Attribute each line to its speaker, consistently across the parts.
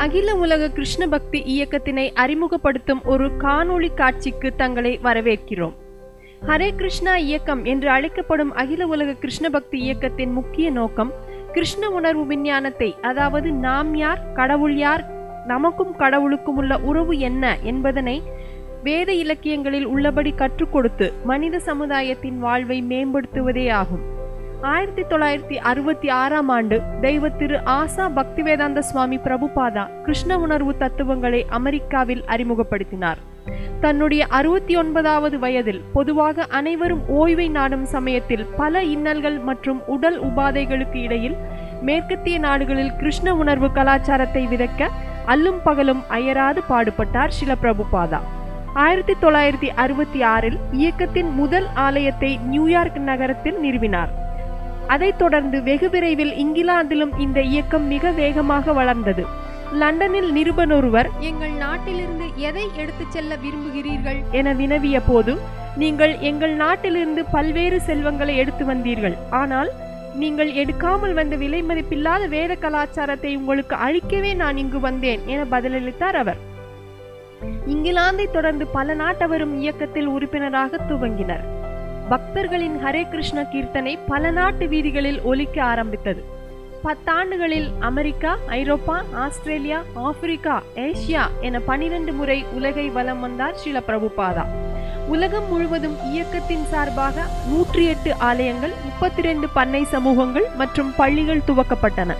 Speaker 1: அகில உலக கிருஷ்ண பக்தி இயக்கத்தினை அறிமுகப்படுத்தும் ஒரு காணொளி காட்சிக்கு தங்களை வரவேற்கிறோம் ஹரே கிருஷ்ணா இயக்கம் என்று அழைக்கப்படும் அகில உலக கிருஷ்ண பக்தி இயக்கத்தின் முக்கிய நோக்கம் கிருஷ்ண உணர்வு விஞ்ஞானத்தை அதாவது நாம் யார் கடவுள் யார் நமக்கும் கடவுளுக்கும் உள்ள உறவு என்ன என்பதனை வேத இலக்கியங்களில் உள்ளபடி கற்றுக் கொடுத்து மனித சமுதாயத்தின் வாழ்வை மேம்படுத்துவதே ஆகும் ஆயிரத்தி தொள்ளாயிரத்தி அறுபத்தி ஆறாம் ஆண்டு தெய்வ திரு ஆசா பக்திவேதாந்த சுவாமி பிரபுபாதா கிருஷ்ண உணர்வு தத்துவங்களை அமெரிக்காவில் அறிமுகப்படுத்தினார் தன்னுடைய அறுபத்தி ஒன்பதாவது வயதில் பொதுவாக அனைவரும் ஓய்வை நாடும் சமயத்தில் பல இன்னல்கள் மற்றும் உடல் உபாதைகளுக்கு இடையில் மேற்கத்திய நாடுகளில் கிருஷ்ண உணர்வு கலாச்சாரத்தை விதக்க அல்லும் பகலும் அயராது பாடுபட்டார் சில பிரபுபாதா ஆயிரத்தி தொள்ளாயிரத்தி அறுபத்தி ஆறில் இயக்கத்தின் முதல் ஆலயத்தை நியூயார்க் நகரத்தில் நிறுவினார் அதைத் தொடர்ந்து வெகு விரைவில் இங்கிலாந்திலும் இந்த இயக்கம் மிக வேகமாக வளர்ந்தது லண்டனில் நிருபர் ஒருவர் எங்கள் நாட்டிலிருந்து எதை எடுத்துச் செல்ல விரும்புகிறீர்கள் என வினவிய போது நீங்கள் எங்கள் நாட்டிலிருந்து பல்வேறு செல்வங்களை எடுத்து வந்தீர்கள் ஆனால் நீங்கள் எடுக்காமல் வந்த விலை மதிப்பில்லாத வேத கலாச்சாரத்தை உங்களுக்கு அழிக்கவே நான் இங்கு வந்தேன் என பதிலளித்தார் அவர் இங்கிலாந்தை தொடர்ந்து பல நாட்டவரும் இயக்கத்தில் உறுப்பினராக துவங்கினர் பக்தர்களின் ஹரே கிருஷ்ண கீர்த்தனை பல நாட்டு வீதிகளில் ஒலிக்க ஆரம்பித்தது பத்தாண்டுகளில் America Europe Australia Africa Asia என பனிரெண்டு முறை உலகை வலம் வந்தார் ஸ்ரீல பிரபுபாதா உலகம் முழுவதும் இயக்கத்தின் சார்பாக நூற்றி எட்டு ஆலயங்கள் முப்பத்தி ரெண்டு பண்ணை சமூகங்கள் மற்றும் பள்ளிகள் துவக்கப்பட்டன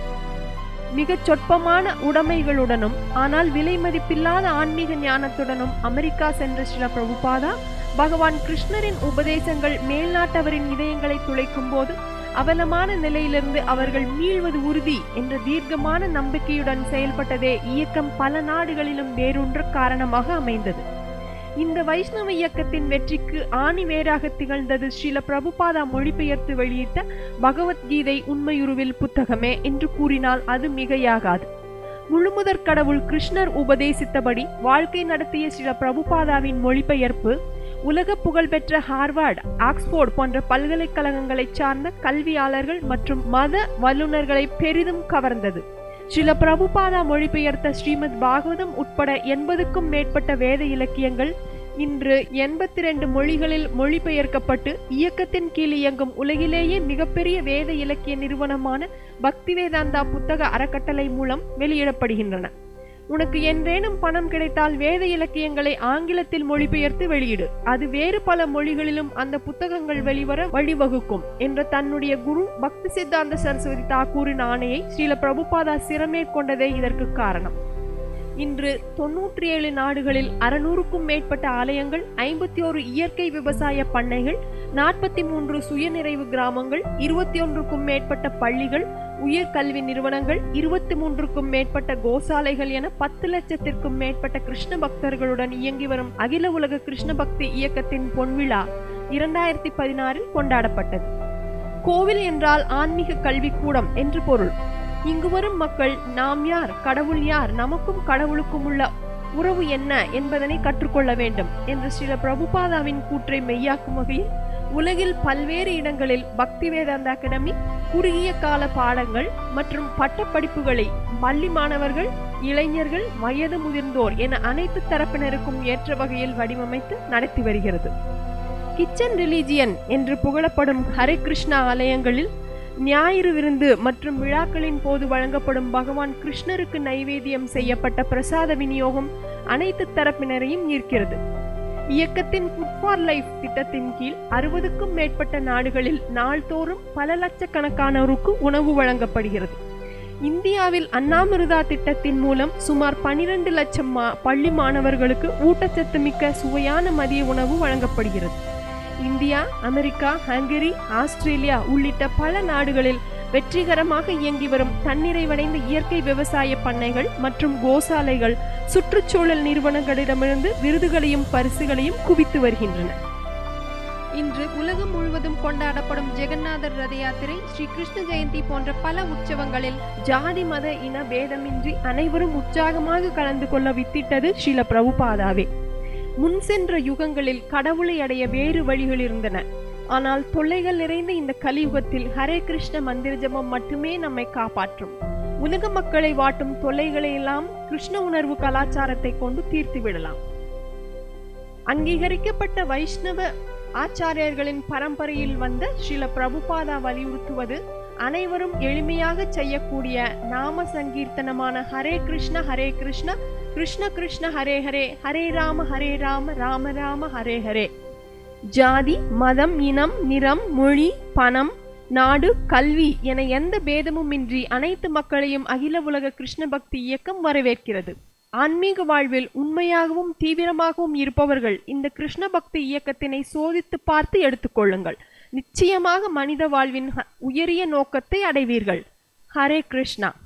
Speaker 1: மிகச் சொற்பமான உடைமைகளுடனும் ஆனால் விலை மதிப்பில்லாத ஆன்மீக ஞானத்துடனும் அமெரிக்கா சென்ற ஸ்ரீல பிரபுபாதா பகவான் கிருஷ்ணரின் உபதேசங்கள் மேல்நாட்டவரின் இதயங்களை துளைக்கும் போது அவலமான நிலையிலிருந்து அவர்கள் மீள்வது உறுதி என்ற தீர்க்கமான நம்பிக்கையுடன் செயல்பட்டதே இயக்கம் பல நாடுகளிலும் வேறொன்ற காரணமாக அமைந்தது இந்த வைஷ்ணவ இயக்கத்தின் வெற்றிக்கு ஆணி வேராக திகழ்ந்தது ஸ்ரீல பிரபுபாதா மொழிபெயர்த்து வெளியிட்ட பகவத்கீதை உண்மையுருவில் புத்தகமே என்று கூறினால் அது மிகையாகாது முழுமுதற் கடவுள் கிருஷ்ணர் உபதேசித்தபடி வாழ்க்கை நடத்திய ஸ்ரீல பிரபுபாதாவின் மொழிபெயர்ப்பு உலக புகழ்பெற்ற ஹார்வர்ட் ஆக்ஸ்போர்ட் போன்ற பல்கலைக்கழகங்களைச் சார்ந்த கல்வியாளர்கள் மற்றும் மத வல்லுநர்களை பெரிதும் கவர்ந்தது ஸ்ரீல பிரபுபாதா மொழிபெயர்த்த ஸ்ரீமத் பாகவதம் உட்பட எண்பதுக்கும் மேற்பட்ட வேத இலக்கியங்கள் இன்று எண்பத்தி ரெண்டு மொழிகளில் மொழிபெயர்க்கப்பட்டு இயக்கத்தின் கீழ் இயங்கும் உலகிலேயே மிகப்பெரிய வேத இலக்கிய நிறுவனமான பக்தி வேதாந்தா புத்தக அறக்கட்டளை மூலம் வெளியிடப்படுகின்றன உனக்கு என்றேனும் பணம் கிடைத்தால் வேத இலக்கியங்களை ஆங்கிலத்தில் மொழிபெயர்த்து வெளியிடு அது வேறு பல மொழிகளிலும் அந்த புத்தகங்கள் வெளிவர வழிவகுக்கும் என்ற தன்னுடைய குரு பக்தி சித்தாந்த சரஸ்வதி தாக்கூரின் ஆணையை ஸ்ரீல பிரபுபாதா சிறமேற்கொண்டதே இதற்கு காரணம் இன்று தொன்னூற்றி ஏழு நாடுகளில் அறுநூறுக்கும் மேற்பட்ட ஆலயங்கள் ஐம்பத்தி ஒரு இயற்கை விவசாய பண்ணைகள் நாற்பத்தி மூன்று சுயநிறைவு கிராமங்கள் இருபத்தி ஒன்றுக்கும் மேற்பட்ட பள்ளிகள் உயர்கல்வி நிறுவனங்கள் இருபத்தி மூன்றுக்கும் மேற்பட்ட கோசாலைகள் என பத்து லட்சத்திற்கும் மேற்பட்ட கிருஷ்ண பக்தர்களுடன் இயங்கி வரும் அகில உலக கிருஷ்ண பக்தி இயக்கத்தின் பொன்விழா இரண்டாயிரத்தி பதினாறில் கொண்டாடப்பட்டது கோவில் என்றால் ஆன்மீக கல்விக்கூடம் என்று பொருள் இங்கு வரும் மக்கள் நாம் யார் கடவுள் யார் நமக்கும் கடவுளுக்கும் உள்ள உறவு என்ன என்பதனை கற்றுக்கொள்ள வேண்டும் என்று ஸ்ரீல பிரபுபாதாவின் கூற்றை மெய்யாக்கும் வகையில் உலகில் பல்வேறு இடங்களில் பக்தி வேதாந்த அகாடமி குறுகிய கால பாடங்கள் மற்றும் பட்டப்படிப்புகளை பள்ளி மாணவர்கள் இளைஞர்கள் வயது முதிர்ந்தோர் என அனைத்து தரப்பினருக்கும் ஏற்ற வகையில் வடிவமைத்து நடத்தி வருகிறது கிச்சன் ரிலீஜியன் என்று புகழப்படும் ஹரே கிருஷ்ணா ஆலயங்களில் ஞாயிறு விருந்து மற்றும் விழாக்களின் போது வழங்கப்படும் பகவான் கிருஷ்ணருக்கு நைவேத்தியம் செய்யப்பட்ட பிரசாத விநியோகம் அனைத்து தரப்பினரையும் ஈர்க்கிறது இயக்கத்தின் ஃபுட் ஃபார் லைஃப் திட்டத்தின் கீழ் அறுபதுக்கும் மேற்பட்ட நாடுகளில் நாள்தோறும் பல லட்சக்கணக்கானோருக்கு உணவு வழங்கப்படுகிறது இந்தியாவில் அண்ணாமிருதா திட்டத்தின் மூலம் சுமார் பனிரெண்டு லட்சம் மா பள்ளி மாணவர்களுக்கு ஊட்டச்சத்து மிக்க சுவையான மதிய உணவு வழங்கப்படுகிறது இந்தியா அமெரிக்கா ஹங்கரி ஆஸ்திரேலியா உள்ளிட்ட பல நாடுகளில் வெற்றிகரமாக இயங்கி வரும் தன்னிறைவடைந்த இயற்கை விவசாய பண்ணைகள் மற்றும் கோசாலைகள் சுற்றுச்சூழல் நிறுவனங்களிடமிருந்து விருதுகளையும் பரிசுகளையும் குவித்து வருகின்றன இன்று உலகம் முழுவதும் கொண்டாடப்படும் ஜெகநாதர் ரத யாத்திரை ஸ்ரீ கிருஷ்ண ஜெயந்தி போன்ற பல உற்சவங்களில் ஜாதி மத இன பேதமின்றி அனைவரும் உற்சாகமாக கலந்து கொள்ள வித்திட்டது ஸ்ரீல பிரபுபாதாவே முன் சென்ற யுகங்களில் கடவுளை அடைய வேறு வழிகள் இருந்தன ஆனால் தொல்லைகள் நிறைந்த இந்த கலியுகத்தில் ஹரே கிருஷ்ண மந்திர ஜபம் மட்டுமே நம்மை காப்பாற்றும் உலக மக்களை வாட்டும் தொல்லைகளை எல்லாம் கிருஷ்ண உணர்வு கலாச்சாரத்தை கொண்டு தீர்த்து விடலாம் அங்கீகரிக்கப்பட்ட வைஷ்ணவ ஆச்சாரியர்களின் பரம்பரையில் வந்த ஸ்ரீல பிரபுபாதா வலியுறுத்துவது அனைவரும் எளிமையாக செய்யக்கூடிய நாம சங்கீர்த்தனமான ஹரே கிருஷ்ண ஹரே கிருஷ்ண கிருஷ்ண கிருஷ்ண ஹரே ஹரே ஹரே ராம ஹரே ராம ராம ராம ஹரே ஹரே ஜாதி மதம் இனம் நிறம் மொழி பணம் நாடு கல்வி என எந்த பேதமுமின்றி அனைத்து மக்களையும் அகில உலக கிருஷ்ண பக்தி இயக்கம் வரவேற்கிறது ஆன்மீக வாழ்வில் உண்மையாகவும் தீவிரமாகவும் இருப்பவர்கள் இந்த கிருஷ்ண பக்தி இயக்கத்தினை சோதித்து பார்த்து எடுத்துக்கொள்ளுங்கள் நிச்சயமாக மனித வாழ்வின் ஹ- உயரிய நோக்கத்தை அடைவீர்கள் ஹரே கிருஷ்ணா